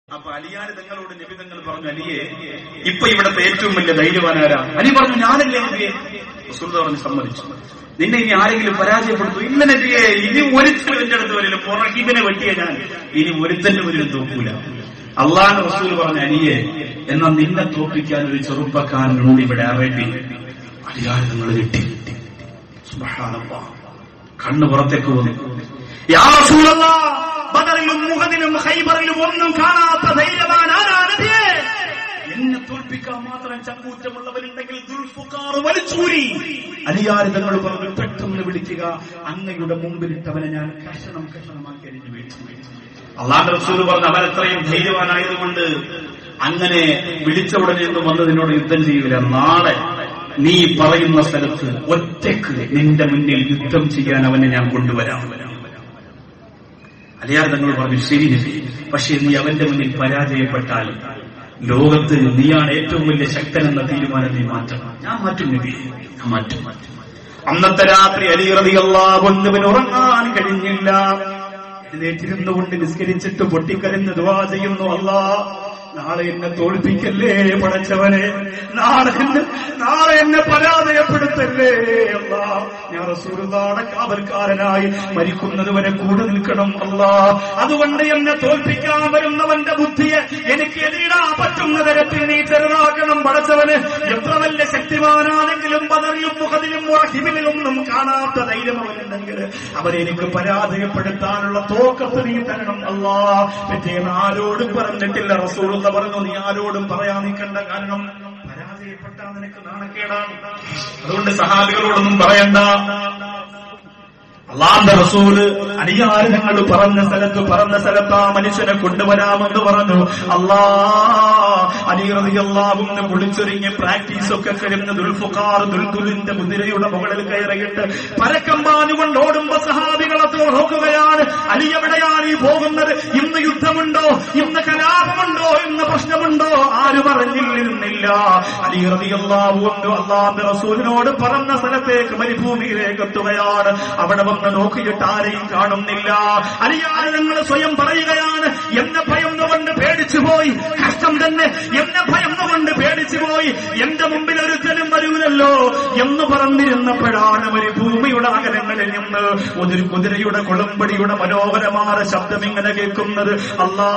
അപ്പൊ അലിയാന് തങ്ങളോട് നബി തങ്ങൾ പറഞ്ഞു അലിയെ ഇപ്പൊ ഇവിടുത്തെ ഏറ്റവും വലിയ ധൈര്യവാനാരാ അലി പറഞ്ഞു ഞാനല്ലേ നബിയെ റസൂൽ പറഞ്ഞു സമ്മതിച്ചു നിന്നെ ഇനി ആരെങ്കിലും പരാജയപ്പെടുത്തു ഇല്ല നബിയെ ഇനി ഒരുത്തരും എന്റെ അടുത്ത് വരില്ല പുറഹിബിനെ വെട്ടിയ ഞാൻ ഇനി ഒരുത്തന്റെ മുന്നിൽ തോക്കൂല അള്ളാഹ് റസൂൽ പറഞ്ഞ അലിയെ എന്നാൽ നിന്നെ തോപ്പിക്കാൻ ഒരു ചെറുപ്പക്കാരനുണ്ട് ഇവിടെ അറേബ്യ അലിയാൻ നിങ്ങൾ കിട്ടി സുബ്ഹാനല്ലാഹ്. കണ്ണ് പുറത്തേക്ക് വന്നു യാ റസൂലല്ലാഹ്, ബദറിലും മുഹദിലും ഹൈബറിലും ഒന്നും കാണാത്ത ധൈര്യവാൻ ആരാ നബിയേ എന്നെ തോൽപ്പിക്കാൻ മാത്രം ചങ്കൂറ്റമുള്ളവരുണ്ടെങ്കിൽ ദുൽഫുക്കാർ വലിച്ചൂരി അലിയാരി തങ്ങൾ പറഞ്ഞു പെട്ടെന്ന് വിളിക്കുക അങ്ങയുടെ മുമ്പിലിട്ടവനെ ഞാൻ കഷണം കഷണമാക്കി അരിഞ്ഞു വീഴ്ച അള്ളാന്റെ റസൂൽ പറഞ്ഞു അവൻ അത്രയും ധൈര്യവാനായതുകൊണ്ട് അങ്ങനെ വിളിച്ച ഉടനെ ഒന്നും വന്ന് നിന്നോട് യുദ്ധം ചെയ്യൂല നാളെ നീ പറയുന്ന സ്ഥലത്ത് ഒറ്റക്ക് നിന്റെ മുന്നിൽ യുദ്ധം ചെയ്യാൻ അവനെ ഞാൻ കൊണ്ടുവരാം അലിയാർ തങ്ങൾ പറഞ്ഞു ശരി നബി പക്ഷെ നീ അവന്റെ മുന്നിൽ പരാജയപ്പെട്ടാൽ ലോകത്ത് നീയാണ് ഏറ്റവും വലിയ ശക്തൻ എന്ന തീരുമാനം നീ മാറ്റണം ഞാൻ മാറ്റും നബി ഞാൻ മാറ്റും അന്നത്തെ രാത്രി അലിയറിയല്ലാവുന്നവൻ ഉറങ്ങാൻ കഴിഞ്ഞില്ല എഴുന്നേറ്റിരുന്നു കൊണ്ട് നിസ്കരിച്ചിട്ട് പൊട്ടിക്കരഞ്ഞ് ദുവാ ചെയ്യുന്നു അല്ലാ നാളെ എന്നെ തോൽപ്പിക്കല്ലേ പടച്ചവനെ നാളെ എന്നെ നാളെ എന്നെ പരാജയപ്പെടുത്തല്ലേ അല്ലാ ഞാൻ റസൂലുള്ളാടെ കാവൽക്കാരനായി മരിക്കുന്നത് വരെ കൂടെ നിൽക്കണം അല്ലാ അതുകൊണ്ട് എന്നെ തോൽപ്പിക്കാൻ വരുന്നവന്റെ ബുദ്ധിയെ എനിക്ക് എതിരിടാൻ പറ്റുന്ന തരത്തിൽ നീ ചെറുതാക്കണം പടച്ചവന് എത്ര വലിയ ശക്തിമാനാണെങ്കിലും ബദറിലും മുഖതിലും മുറഹിബിലും ഒന്നും കാണാത്ത ധൈര്യം അവനുണ്ടെങ്കിൽ അവരെനിക്ക് പരാജയപ്പെടുത്താനുള്ള തോക്കത്ത് നീ തരണം അല്ലാ പിറ്റേന്ന് ആരോടും പറഞ്ഞിട്ടില്ല റസൂലുള്ള പറഞ്ഞു നീ ആരോടും പറയാൻ നിൽക്കണ്ട കാരണം പരാജയപ്പെട്ടാൽ നിനക്ക് നാണക്കേടാണ് അതുകൊണ്ട് സഹാബികളോടൊന്നും പറയണ്ട അള്ളാന്റെ റസൂല് അടിയാറ് ഞങ്ങൾ പറഞ്ഞ സ്ഥലത്ത് പറഞ്ഞ സ്ഥലത്ത് ആ മനുഷ്യനെ കൊണ്ടുവരാമെന്ന് പറഞ്ഞു അല്ലാ അലിയറിയാവുന്ന കുളിച്ചൊരുങ്ങി പ്രാക്ടീസ് ഒക്കെ കഴിഞ്ഞ ദുൽഫുക്കാർ ദുൽദുലിന്റെ കുതിരയുടെ മുകളിൽ കയറിയിട്ട് പരക്കം പാഞ്ഞുകൊണ്ട് ഓടുമ്പോ സഹാബികളെ നോക്കുകയാണ് അലി എവിടെയാണ് ഈ പോകുന്നത് ഇന്ന് യുദ്ധമുണ്ടോ ഇന്ന് കലാപമുണ്ടോ ഇന്ന് പ്രശ്നമുണ്ടോ ആരും അറിഞ്ഞിരുന്നില്ല അലി റളിയല്ലാഹു അള്ളാന്റെ റസൂലിനോട് പറഞ്ഞ സ്ഥലത്തേക്ക് മരുഭൂമിയിലേക്ക് എത്തുകയാണ് അവിടെ വന്ന് നോക്കിയിട്ട് ആരെയും കാണുന്നില്ല അലിയാരെ ഞങ്ങൾ സ്വയം പറയുകയാണ് എന്നെ ഭയന്നുകൊണ്ട് പേടിച്ചു പോയി കഷ്ടം തന്നെ എന്നെ ഭയന്നുകൊണ്ട് പേടിച്ചു പോയി എന്റെ മുമ്പിൽ ഒരുത്തനും വരൂലല്ലോ എന്ന് പറഞ്ഞിരുന്നപ്പോഴാണ് മരുഭൂമിയുടെ അകലങ്ങളിൽ നിന്ന് ഒരു കുതിരയുടെ കുളമ്പടിയുടെ മനോഹരമായ ശബ്ദം ഇങ്ങനെ കേൾക്കുന്നത് അല്ലാ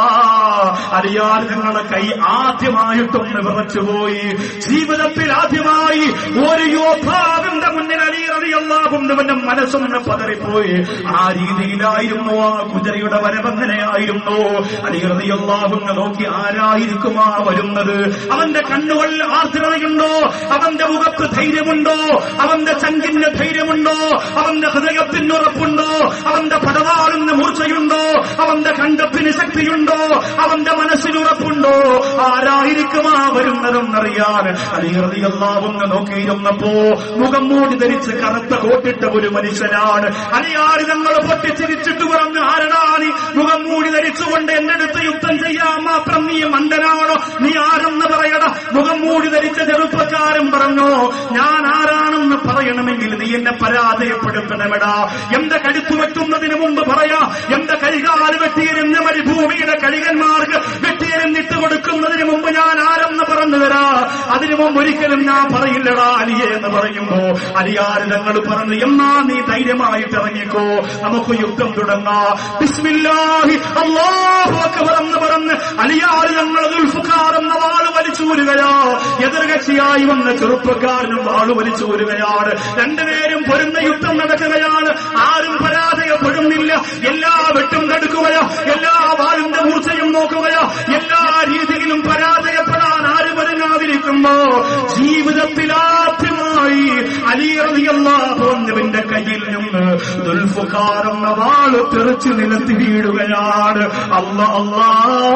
അറിയാൻ ഞങ്ങളുടെ കൈ ആദ്യമായിട്ടൊന്ന് വിറച്ചുപോയി ജീവിതത്തിൽ ആദ്യമായി ഒരു യോദ്ധാവിന്റെ മുന്നിൽ അലിയറിയല്ലാകുന്നവന്റെ മനസ്സൊന്ന് പതറിപ്പോയി ആ രീതിയിലായിരുന്നു ആ കുതിരയുടെ വരവങ്ങനെയായിരുന്നു അലിയറിയല്ലാകുന്ന നോക്കി ആരായിരിക്കും ആ വരുന്നത് അവന്റെ കണ്ണുകളിൽ ആർദ്രതയുണ്ടോ അവന്റെ മുഖത്ത് ധൈര്യമുണ്ടോ അവന്റെ ചങ്കിന് ധൈര്യമുണ്ടോ അവന്റെ ഹൃദയത്തിന് ഉറപ്പുണ്ടോ അവന്റെ പടവാളിന് മൂർച്ചയുണ്ടോ അവന്റെ കണ്ടത്തിന് ശക്തിയുണ്ടോ അവന്റെ മനസ്സിന് ഉറപ്പുണ്ടോ ആരായിരിക്കും ആ വരുന്നതെന്നറിയാൻ അലിയറിയല്ലാവുന്ന നോക്കിയിരുന്നപ്പോ മുഖം മൂടി ധരിച്ച് കറുത്ത കോട്ടിട്ട ഒരു മനുഷ്യനാണ് അലിയാറി ഞങ്ങൾ പൊട്ടിച്ചിരിച്ചിട്ട് പറഞ്ഞു ആരടാ നീ മുഖം മൂടി ധരിച്ചുകൊണ്ട് എന്റെ അടുത്ത് യുദ്ധം ചെയ്യാൻ മാത്രം നീ മണ്ടനാണോ നീ ആരെന്ന് പറയട മുഖം മൂടി ധരിച്ച ചെറുപ്പക്കാരൻ പറഞ്ഞു ഞാൻ ആരാണെന്ന് പറയണമെങ്കിൽ നീ എന്നെ പരാജയപ്പെടുത്തണമെടാ എന്റെ കഴുത്തു വെട്ടുന്നതിന് മുമ്പ് പറയാ എന്റെ കൈകാല് വെട്ടിയിരുന്ന മരുഭൂമിയുടെ കളികന്മാർക്ക് വെട്ടിയിരുന്നിട്ട് കൊടുക്കുന്നതിന് മുമ്പ് ഞാൻ ആരെന്ന് പറഞ്ഞു തരാ അതിനു മുമ്പ് ഒരിക്കലും ഞാൻ പറയില്ലടാ അലിയെ എന്ന് പറയുമ്പോ അലിയാര് ഞങ്ങൾ പറഞ്ഞു എന്നാ നീ ധൈര്യമായിട്ട് ഇറങ്ങിക്കോ നമുക്ക് യുദ്ധം തുടങ്ങാം ബിസ്മില്ലാഹി അല്ലാഹു അക്ബർ എന്ന് പറഞ്ഞ് അലിയാര് ഞങ്ങൾ ദുൽഫുക്കാർ എന്ന വാള് വലിച്ചൂരുകയാ എതിർകക്ഷിയായി വന്ന ചെറുപ്പക്കാരനും വാള് വലിച്ചൂരുകയാണ് രണ്ടുപേരും പൊരുന്ന യുദ്ധം നടക്കുകയാണ് ആരും പരാജയപ്പെടുന്നില്ല എല്ലാ വെട്ടും തടുക്കുകയോ എല്ലാ വാളിന്റെ മൂർച്ചയും നോക്കുകയോ എല്ലാ രീതിയിലും പരാജയപ്പെടാൻ ആരും ഒരുങ്ങാതിരിക്കുമ്പോ ജീവിതത്തിൽ ആദ്യമായി അലിയറിയല്ലാവുന്നവന്റെ കയ്യിൽ നിന്ന് ദുൽഫുക്കാർ എന്ന വാള് തെറിച്ചു നിലത്തി വീഴുകയാണ് അല്ല അല്ലാ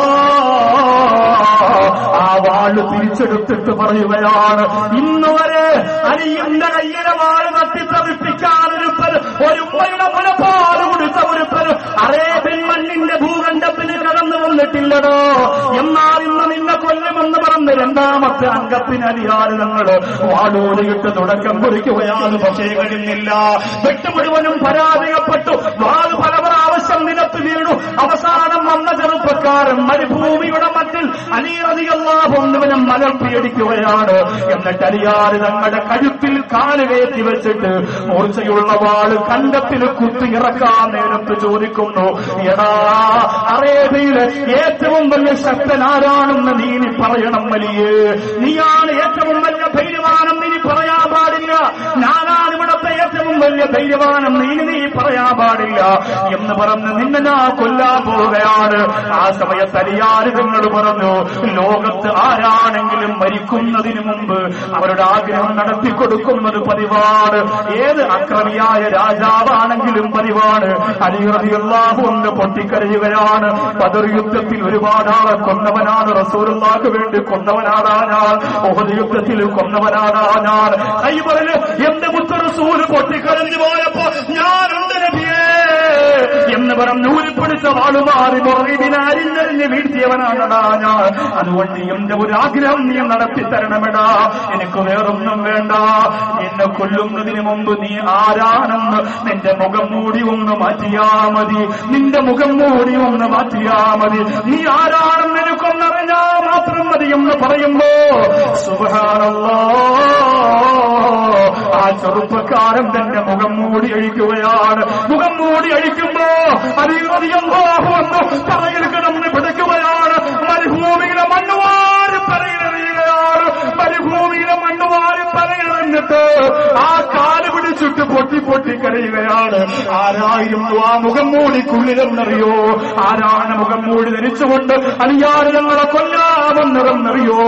ആ വാള് തിരിച്ചെടുത്തിട്ട് പറയുകയാണ് ഇന്ന് വരെ അലിയന്റെ കയ്യിലെ വാള് തട്ടിത്തെറിപ്പിക്കാൻ ഒരുപ്പൻ ഒരു ഉമ്മയുടെ മുലപ്പാട് കൊടുത്ത ഒരുപ്പൻ അറേബ്യൻ മണ്ണിന്റെ ഭൂഖണ്ഡത്തിന് കടന്നു വന്നിട്ടില്ലടോ എന്നാൽ ഇന്ന് നിന്നെ കൊല്ലുമെന്ന് പറഞ്ഞ് രണ്ടാമത്തെ അംഗത്തിന് അലിയാരങ്ങൾ വാടോടിയിട്ട് തുടക്കം കുറിക്കുകയാണ് പക്ഷേ കഴിഞ്ഞില്ല വെട്ട് മുഴുവനും പരാജയപ്പെട്ടു വാൾ പല പ്രാവശ്യം നിലത്ത് വീണു അവസാനം വന്ന ചെറുപ്പക്കാരൻ മരുഭൂമിയുടെ മറ്റിൽ അലിയറിയല്ലാഹൊന്നുവിനെ മലർത്തിയടിക്കുകയാണ് എന്നിട്ട് അലിയാറ് തങ്ങളുടെ കഴുത്തിൽ കാല് കയറ്റി വെച്ചിട്ട് മൂർച്ചയുള്ള വാള് കണ്ടത്തിൽ കുത്തി ഇറക്കാൻ നേരത്ത് ചോദിക്കുന്നു എടാ അറേബ്യയിലെ ഏറ്റവും വലിയ ശക്തൻ ആരാണെന്ന് നീ ഇനി പറയണം വലിയേ നീയാണ് ഏറ്റവും വലിയ ധൈര്യവാനം നീ പറയാൻ പാടില്ല ഞാനാണ് ഇവിടത്തെ ഏറ്റവും വലിയ ധൈര്യവാനം നീ നീ പറയാൻ പാടില്ല എന്ന് പറഞ്ഞ് നിന്നെ ഞാൻ കൊല്ലാൻ പോവുകയാണ് ആ സമയത്ത് അലിയാരിതങ്ങൾ പറഞ്ഞു ലോകത്ത് ആരാണെങ്കിലും മരിക്കുന്നതിന് മുമ്പ് അവരുടെ ആഗ്രഹം നടത്തി കൊടുക്കുന്നത് പതിവാണ് ഏത് അക്രമിയായ രാജാവാണെങ്കിലും പതിവാണ് അലിഹു ഒന്ന് പൊട്ടിക്കരയുകയാണ് ബദർ യുദ്ധത്തിൽ ഒരുപാട് ആളെ കൊന്നവനാണ് റസൂലുള്ളാഹ് വേണ്ടി കൊന്നവനാടാ ഞാൻ ഓഹദ് യുദ്ധത്തിൽ കൊന്നവനാടാ ഞാൻ ഖൈബറിൽ എന്റെ മുത്ത റസൂല് പൊട്ടിക്കരഞ്ഞു പോയപ്പോ ഞാനുണ്ട് നബിയേ എന്ന് പറഞ്ഞ് ഊരിപ്പിടിച്ച വാളുമാറി മുറകിനാരിഞ്ഞറിഞ്ഞ് വീഴ്ത്തിയവനാണടാ ഞാൻ അതുകൊണ്ട് എന്റെ ഒരു ആഗ്രഹം നീ നടത്തി തരണമെടാ എനിക്ക് വേറൊന്നും വേണ്ട എന്നെ കൊല്ലുന്നതിന് മുമ്പ് നീ ആരാണെന്ന് നിന്റെ മുഖം മൂടി ഒന്ന് മാറ്റിയാ മതി നിന്റെ മുഖം മൂടി ഒന്ന് മാറ്റിയാ മതി നീ ആരാണെന്ന് എനിക്കൊന്നറിഞ്ഞാ മാത്രം മതി എന്ന് പറയുമ്പോ സുബാനല്ലോ ആ ചെറുപ്പക്കാരൻ തന്റെ മുഖം മൂടി അഴിക്കുകയാണ് മുഖം മൂടി അഴിക്കുമ്പോ അധികം വന്നു തറയിൽ കിടന്ന് പിടിക്കുകയാണ് മരുഭൂമിയിലെ മണ്ണുവാരി പറയിലെറിയുകയാണ് മരുഭൂമിയിലെ മണ്ണുവാരി പറയിലെറിഞ്ഞിട്ട് ആ കാല് പിടിച്ചിട്ട് പൊട്ടി പൊട്ടി കരയുകയാണ് ആരായിരുന്നു ആ മുഖം മൂടിക്കുള്ളിലെന്നറിയോ ആരാണ് മുഖം മൂടി ധരിച്ചുകൊണ്ട് അലിയാറ് ഞങ്ങളെ കൊല്ലാമെന്നിറന്നറിയോ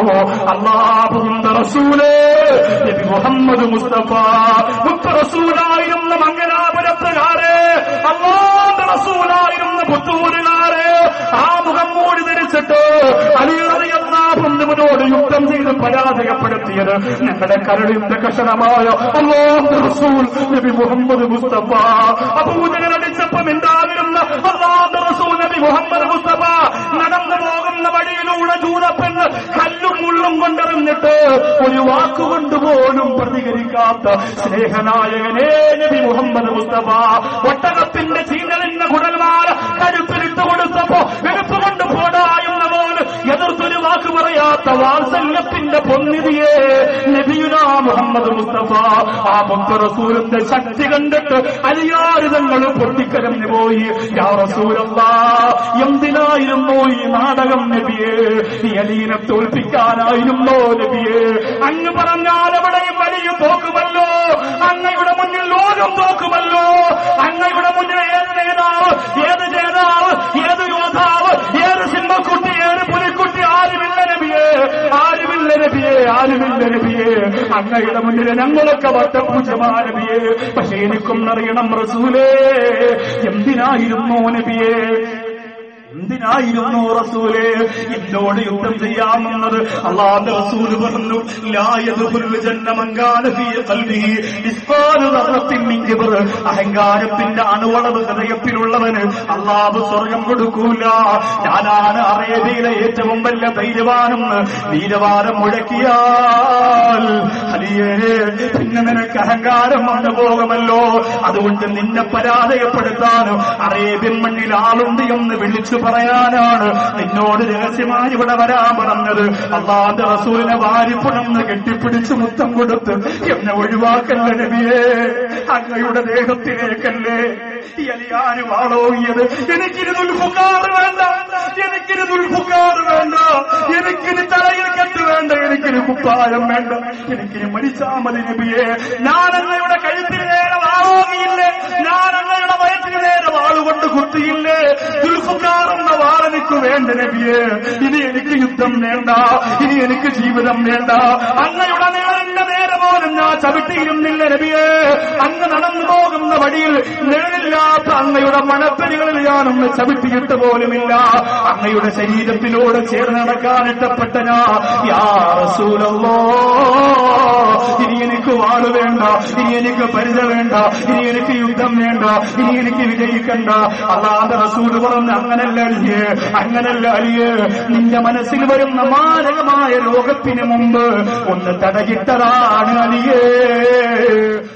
അള്ളാഹുന്റെ റസൂലേ നബി മുഹമ്മദ് മുസ്തഫ മുത്ത റസൂലായിരുന്ന മംഗലാപുരത്തുകാരെ അള്ളാന്റെ റസൂലായിരുന്ന പുത്തൂരുകാരെ ആ മുഖം മൂടി ധരിച്ചിട്ട് അലിയറിയാവുന്നവനോട് യുദ്ധം ചെയ്ത് പരാജയപ്പെടുത്തിയത് ഞങ്ങളുടെ കരളിന്റെ കഷണമായ അള്ളാന്റെ റസൂൽ നബി മുഹമ്മദ് മുസ്തഫ അപൂജകൻ അടിച്ചപ്പം എന്താകുന്ന അള്ളാന്റെ റസൂൽ നബി മുഹമ്മദ് മുസ്തഫ നടന്നു പോകുന്ന വഴിയിലൂടെ ചൂടപ്പെന്ന് കല്ലും മുള്ളും കൊണ്ടെറിഞ്ഞിട്ട് ഒരു വാക്കുകൊണ്ട് പോലും പ്രതികരിക്കാത്ത സ്നേഹനായകനേ നബി മുഹമ്മദ് മുസ്തഫ ഒട്ടകത്തിന്റെ ചീനലിന്റെ കുടൽമാല കഴുത്തിലിട്ട് കൊടുത്തപ്പോ വെളുപ്പ് കൊണ്ട് പോടായുന്ന പോലെ എതിർത്തൊരു വാക്ക് പറയാത്ത വാത്സല്യത്തിന്റെ പൊന്നിതിയെ നബിയുന മുഹമ്മദ് മുസ്തഫ ആ മുത്ത റസൂലിന്റെ ശക്തി കണ്ടിട്ട് അലിയാരിതങ്ങൾ പൊട്ടിക്കരഞ്ഞു പോയി യാ റസൂലല്ല എന്തിനായിരുന്നു ഈ നാടകം നബിയെ ഈ അലീനെ തോൽപ്പിക്കാനായിരുന്നോ നബിയെ അങ്ങ് പറഞ്ഞാൽ എവിടെയും വലിയ തോക്കുമല്ലോ അങ്ങയുടെ മുന്നിൽ ലോകം തോക്കുമല്ലോ അങ്ങയുടെ മുന്നിൽ ഏത് നേതാവ് ഏത് ജേതാവ് ഏത് യോദ്ധാവ് ഏത് സിംഹക്കുട്ടി ഏത് പുലിക്കുട്ടി ആരുമില്ല നബിയെ ആരുമില്ല നബിയെ ആരുമില്ല നബിയെ അങ്ങയുടെ മുന്നിൽ ഞങ്ങളൊക്കെ വട്ടപൂജമാ നബിയെ പക്ഷെ എനിക്കൊന്നറിയണം റസൂലേ എന്തിനായിരുന്നു നബിയെ എന്തിനായിരുന്നു റസൂലെ എന്നോട് യുദ്ധം ചെയ്യാമെന്നത് അള്ളാന്റെ റസൂല് പറഞ്ഞു ലായതുൽ ജന്നമങ്കാനഫിയ അഹങ്കാരത്തിന്റെ അണുവളവ് ഹൃദയത്തിലുള്ളവന് അള്ളാഹ് സ്വർഗം കൊടുക്കൂല ഞാനാണ് അറേബ്യയിലെ ഏറ്റവും വലിയ ധൈര്യവാനെന്ന് വീരവാരം മുഴക്കിയാൽ അലിയേ പിന്നെ നിനക്ക് അഹങ്കാരം വന്നു പോകുമല്ലോ അതുകൊണ്ട് നിന്നെ പരാജയപ്പെടുത്താനും അറേബ്യൻ മണ്ണിൽ ആളുണ്ട് എന്ന് വിളിച്ചു പറയാനാണ് നിന്നോട് രഹസ്യമായി ഇവിടെ വരാൻ പറഞ്ഞത് അള്ളാന്റെ റസൂലിനെ വാരിപ്പുണന്ന് കെട്ടിപ്പിടിച്ച് മുത്തം കൊടുത്ത് എന്നെ ഒഴിവാക്കല്ല നബിയേ അങ്ങയുടെ ദേഹത്തിലേക്കല്ലേ ഈ അലിയാര് വാളോങ്ങിയത് എനിക്കിന് ദുൽഫുക്കാർ വേണ്ട എനിക്കിന് ദുൽഫുക്കാർ വേണ്ട എനിക്കിന് തലയിൽ കെട്ട് വേണ്ട എനിക്കിന് കുപ്പായം വേണ്ട എനിക്കിന് മരിച്ചാ മതി നബിയെ ഞാൻ അങ്ങയുടെ കഴുത്തിന് നേരെ വാളോങ്ങിയില്ലേ ഞാൻ അങ്ങയുടെ വയറ്റിന് നേരെ വാളുകൊണ്ട് കുത്തിയില്ലേ ദുൽഫുക്കാർ എന്ന വാളെനിക്ക് വേണ്ട നബിയെ ഇനി എനിക്ക് യുദ്ധം വേണ്ട ഇനി എനിക്ക് ജീവിതം വേണ്ട അങ്ങയുടെ നേരന്റെ നേരെ പോലും ഞാൻ ചവിട്ടിയിരുന്നില്ല നബിയെ അങ്ങ് നടന്നു പോകുന്ന വഴിയിൽ നിഴലില്ലാത്ത അങ്ങയുടെ മണപ്പരികളിൽ ഞാനൊന്ന് ചവിട്ടിയിട്ട് പോലുമില്ല അങ്ങയുടെ ശരീരത്തിലൂടെ ചേർന്ന് നടക്കാൻ ഇഷ്ടപ്പെട്ട ഞാൻ യാ റസൂലല്ലോ ഇനി എനിക്ക് വാള് വേണ്ട ഇനി എനിക്ക് പരിച വേണ്ട ഇനി എനിക്ക് യുദ്ധം വേണ്ട ഇനി എനിക്ക് വിജയിക്കണ്ട അല്ലാതെ റസൂല് പറഞ്ഞ് അങ്ങനല്ല അലിയേ അങ്ങനല്ല അലിയേ നിന്റെ മനസ്സിൽ വരുന്ന മാരകമായ രോഗത്തിന് മുമ്പ് ഒന്ന് തടകിട്ടതാണ് അലിയേ